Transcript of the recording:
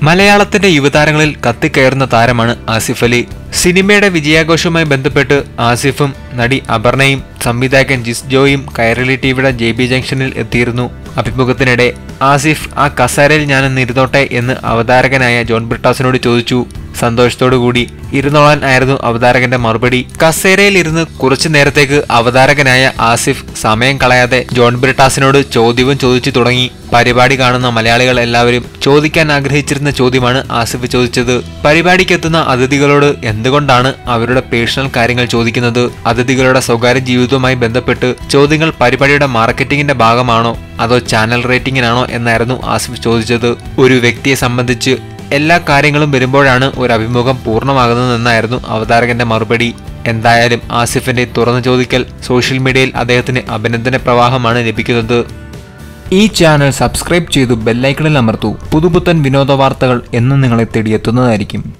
മലയാളത്തിന്റെ യുവതാരങ്ങളിൽ കത്തിക്കയറുന്ന താരമാണ് ആസിഫ് അലി സിനിമയുടെ വിജയാഘോഷവുമായി ബന്ധപ്പെട്ട് ആസിഫും നടി അപർണയും സംവിധായകൻ ജിസ് ജോയും കൈരളി ടിവിയുടെ ജെ ബി ജംഗ്ഷനിൽ എത്തിയിരുന്നു അഭിമുഖത്തിനിടെ ആസിഫ് ആ കസേരയിൽ ഞാനൊന്ന് ഇരുന്നോട്ടെ എന്ന് അവതാരകനായ ജോൺ ബ്രിട്ടാസിനോട് ചോദിച്ചു സന്തോഷത്തോടുകൂടി ഇരുന്നോളാൻ ആയിരുന്നു അവതാരകന്റെ മറുപടി കസേരയിൽ ഇരുന്ന് കുറച്ചു നേരത്തേക്ക് അവതാരകനായ ആസിഫ് സമയം കളയാതെ ജോൺ ബ്രിട്ടാസിനോട് ചോദ്യവും ചോദിച്ചു തുടങ്ങി പരിപാടി കാണുന്ന മലയാളികൾ എല്ലാവരും ചോദിക്കാൻ ആഗ്രഹിച്ചിരുന്ന ചോദ്യമാണ് ആസിഫ് ചോദിച്ചത് പരിപാടിക്കെത്തുന്ന അതിഥികളോട് എന്തുകൊണ്ടാണ് അവരുടെ പേഴ്സണൽ കാര്യങ്ങൾ ചോദിക്കുന്നത് അതിഥികളുടെ സ്വകാര്യ ജീവിതവുമായി ബന്ധപ്പെട്ട് ചോദ്യങ്ങൾ പരിപാടിയുടെ മാർക്കറ്റിംഗിന്റെ ഭാഗമാണോ അതോ ചാനൽ റേറ്റിംഗിനാണോ എന്നായിരുന്നു ആസിഫ് ചോദിച്ചത് ഒരു വ്യക്തിയെ സംബന്ധിച്ച് എല്ലാ കാര്യങ്ങളും വരുമ്പോഴാണ് ഒരു അഭിമുഖം പൂർണ്ണമാകുന്നതെന്നായിരുന്നു അവതാരകന്റെ മറുപടി എന്തായാലും ആസിഫിന്റെ തുറന്നു ചോദിക്കൽ സോഷ്യൽ മീഡിയയിൽ അദ്ദേഹത്തിന് അഭിനന്ദന പ്രവാഹമാണ് ലഭിക്കുന്നത് ഈ ചാനൽ സബ്സ്ക്രൈബ് ചെയ്തു ബെല്ലൈക്കണിൽ അമർത്തൂ പുതുപുത്തൻ വിനോദ വാർത്തകൾ എന്നും നിങ്ങളെ തേടിയെത്തുന്നതായിരിക്കും